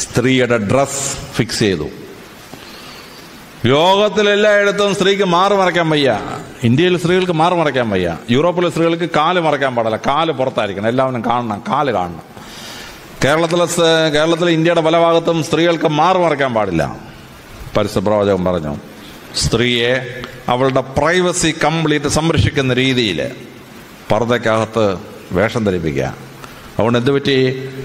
സ്ത്രീയുടെ dress fix ചെയ്തു ലോകത്തിലെല്ലായിടത്തും സ്ത്രീക്ക് മാറ് മറയ്ക്കാൻ വയ്യ ഇന്ത്യയിൽ സ്ത്രീകൾക്ക് മാറ് മറയ്ക്കാൻ വയ്യ യൂറോപ്പിലെ സ്ത്രീകൾക്ക് കാല് മറയ്ക്കാൻ പാടില്ല കാല് പുറത്തായിരിക്കണം എല്ലാവരും കാണണം കാല് കാണണം കേരളത്തിലെ സ്- കേരളത്തിലെ ഇന്ത്യയുടെ പല ഭാഗത്തും സ്ത്രീകൾക്ക് മാറ് മറയ്ക്കാൻ പാടില്ല പരിസ്ഥിതി പ്രവാചകൻ പറഞ്ഞു സ്ത്രീയെ അവളുടെ പ്രൈവസി കംപ്ലീറ്റ് സംരക്ഷിക്കുന്ന രീതിയിൽ പർദ്ദക്കകത്ത് വേഷം ധരിപ്പിക്കുക അതുകൊണ്ട് എന്ത് പറ്റി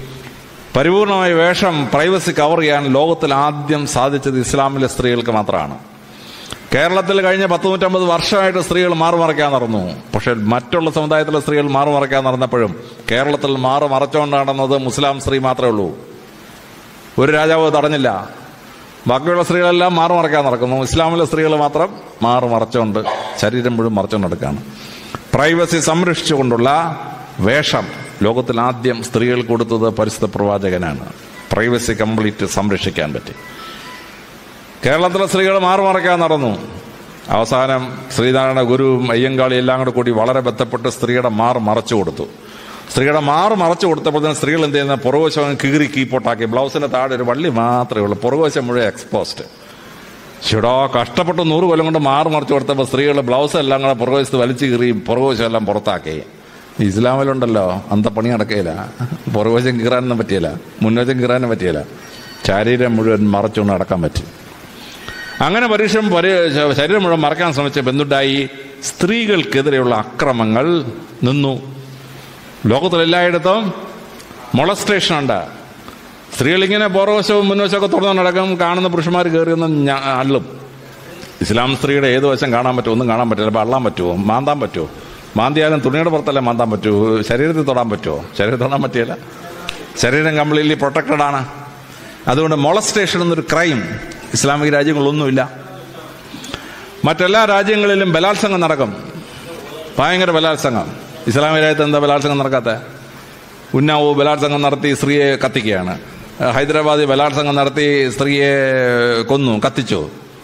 പരിപൂർണമായ വേഷം പ്രൈവസി കവർ ചെയ്യാൻ ലോകത്തിൽ ആദ്യം സാധിച്ചത് ഇസ്ലാമിലെ സ്ത്രീകൾക്ക് മാത്രമാണ് കേരളത്തിൽ കഴിഞ്ഞ പത്ത് നൂറ്റമ്പത് വർഷമായിട്ട് സ്ത്രീകൾ മാറുമറയ്ക്കാൻ നടന്നു പക്ഷെ മറ്റുള്ള സമുദായത്തിലെ സ്ത്രീകൾ മാറുമറയ്ക്കാൻ നടന്നപ്പോഴും കേരളത്തിൽ മാറു മറച്ചുകൊണ്ട് നടന്നത് മുസ്ലാം സ്ത്രീ മാത്രമേ ഉള്ളൂ ഒരു രാജാവ് തടഞ്ഞില്ല ബാക്കിയുള്ള സ്ത്രീകളെല്ലാം മാറു മറയ്ക്കാൻ നടക്കുന്നു ഇസ്ലാമിലെ സ്ത്രീകൾ മാത്രം മാറു മറച്ചുകൊണ്ട് ശരീരം മുഴുവൻ മറച്ചുകൊണ്ട് നടക്കുകയാണ് പ്രൈവസി സംരക്ഷിച്ചുകൊണ്ടുള്ള വേഷം ലോകത്തിൽ ആദ്യം സ്ത്രീകൾ കൊടുത്തത് പരിസ്ഥിത പ്രവാചകനാണ് പ്രൈവസി കംപ്ലീറ്റ് സംരക്ഷിക്കാൻ പറ്റി കേരളത്തിലെ സ്ത്രീകൾ മാറുമറയ്ക്കാൻ നടന്നു അവസാനം ശ്രീനാരായണ ഗുരുവും അയ്യങ്കാളി എല്ലാം കൂടെ കൂടി വളരെ ബന്ധപ്പെട്ട് സ്ത്രീയുടെ മാർ മറച്ചു കൊടുത്തു സ്ത്രീയുടെ മാർ മറച്ചു കൊടുത്തപ്പോൾ തന്നെ സ്ത്രീകൾ എന്ത് ചെയ്യുന്ന പുറകുവശം കീറി കീപ്പോട്ടാക്കി ബ്ലൗസിന്റെ താഴെ ഒരു വള്ളി മാത്രമേ ഉള്ളൂ പുറകുവശം മുഴുവൻ എക്സ്പോസ്റ്റ് ചേടാ കഷ്ടപ്പെട്ട് നൂറ് കൊല്ലം കൊണ്ട് മാറ് മറിച്ച് കൊടുത്തപ്പോൾ സ്ത്രീകൾ ബ്ലൗസ് എല്ലാം കൂടെ പുറകുവശത്ത് വലിച്ചു കീറി പുറകുവശം എല്ലാം പുറത്താക്കി ഇസ്ലാമിലുണ്ടല്ലോ അന്ത പണി നടക്കുകയില്ല പുറകുവശം കീറാനൊന്നും പറ്റിയില്ല മുൻവശം കീറാനും പറ്റിയില്ല ശരീരം മുഴുവൻ മറച്ചുകൊണ്ട് നടക്കാൻ പറ്റും അങ്ങനെ പരീക്ഷ പരി ശരീരം മുഴുവൻ മറക്കാൻ ശ്രമിച്ച ബന്ധുണ്ടായി സ്ത്രീകൾക്കെതിരെയുള്ള അക്രമങ്ങൾ നിന്നു ലോകത്തിലെല്ലായിടത്തും മൊളസ്ട്രേഷൻ ഉണ്ട് സ്ത്രീകൾ ഇങ്ങനെ പുറവശവും മുൻവശമൊക്കെ തുറന്നു നടക്കും കാണുന്ന പുരുഷന്മാർ കയറിയൊന്നും ഞാ- അള്ളും ഇസ്ലാം സ്ത്രീയുടെ ഏത് വശം കാണാൻ പറ്റുമോ ഒന്നും കാണാൻ പറ്റില്ല അപ്പോൾ അള്ളാൻ പറ്റുമോ മാന്താൻ പറ്റുമോ മാന്തിയാലും തുണിയുടെ പുറത്തല്ലേ മാന്താൻ പറ്റുമോ ശരീരത്തിൽ തൊടാൻ പറ്റുമോ ശരീരത്തിൽ തൊടാൻ പറ്റിയല്ല ശരീരം കംപ്ലീറ്റ്ലി പ്രൊട്ടക്റ്റഡ് ആണ് അതുകൊണ്ട് മൊളസ്റ്റേഷൻ എന്നൊരു ക്രൈം ഇസ്ലാമിക രാജ്യങ്ങളൊന്നുമില്ല മറ്റെല്ലാ രാജ്യങ്ങളിലും ബലാത്സംഗം നടക്കും ഭയങ്കര ബലാത്സംഗം ഇസ്ലാമിക രാജ്യത്ത് എന്താ ബലാത്സംഗം നടക്കാത്ത ഉന്നാവോ ബലാത്സംഗം നടത്തി സ്ത്രീയെ കത്തിക്കുകയാണ് ഹൈദരാബാദിൽ ബലാത്സംഗം നടത്തി സ്ത്രീയെ കൊന്നു കത്തിച്ചു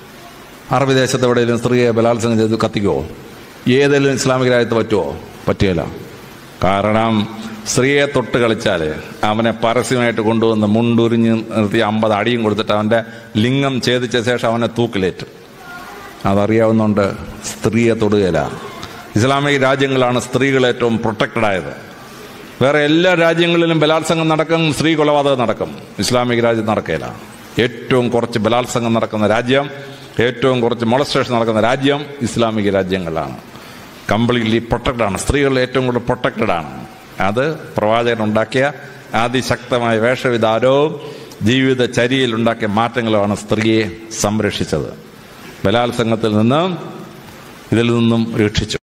അറബി ദേശത്ത് എവിടെയെങ്കിലും സ്ത്രീയെ ബലാത്സംഗം ചെയ്ത് കത്തിക്കുമോ ഏതെങ്കിലും ഇസ്ലാമിക രാജ്യത്ത് പറ്റുമോ പറ്റുകയില്ല കാരണം സ്ത്രീയെ തൊട്ട് കളിച്ചാൽ അവനെ പരസ്യമായിട്ട് കൊണ്ടുവന്ന് മുണ്ടുരിഞ്ഞ് നിർത്തി അമ്പത് അടിയും കൊടുത്തിട്ട് അവൻ്റെ ലിംഗം ഛേദിച്ച ശേഷം അവനെ തൂക്കിലേറ്റും അതറിയാവുന്നതുകൊണ്ട് സ്ത്രീയെ തൊടുകയില്ല ഇസ്ലാമിക രാജ്യങ്ങളാണ് സ്ത്രീകൾ ഏറ്റവും പ്രൊട്ടക്റ്റഡ് ആയത് വേറെ എല്ലാ രാജ്യങ്ങളിലും ബലാത്സംഗം നടക്കും സ്ത്രീ കൊലപാതകം നടക്കും ഇസ്ലാമിക രാജ്യം നടക്കുകയില്ല ഏറ്റവും കുറച്ച് ബലാത്സംഗം നടക്കുന്ന രാജ്യം ഏറ്റവും കുറച്ച് മൊളസ്ട്രേഷൻ നടക്കുന്ന രാജ്യം ഇസ്ലാമിക രാജ്യങ്ങളാണ് കംപ്ലീറ്റ്ലി പ്രൊട്ടക്റ്റഡ് ആണ് സ്ത്രീകൾ ഏറ്റവും കൂടുതൽ പ്രൊട്ടക്റ്റഡ് ആണ് അത് പ്രവാചകൻ ഉണ്ടാക്കിയ അതിശക്തമായ വേഷവിധാനവും ജീവിതചര്യയിൽ ഉണ്ടാക്കിയ മാറ്റങ്ങളുമാണ് സ്ത്രീയെ സംരക്ഷിച്ചത് ബലാത്സംഗത്തിൽ നിന്ന് ഇതിൽ നിന്നും രക്ഷിച്ചു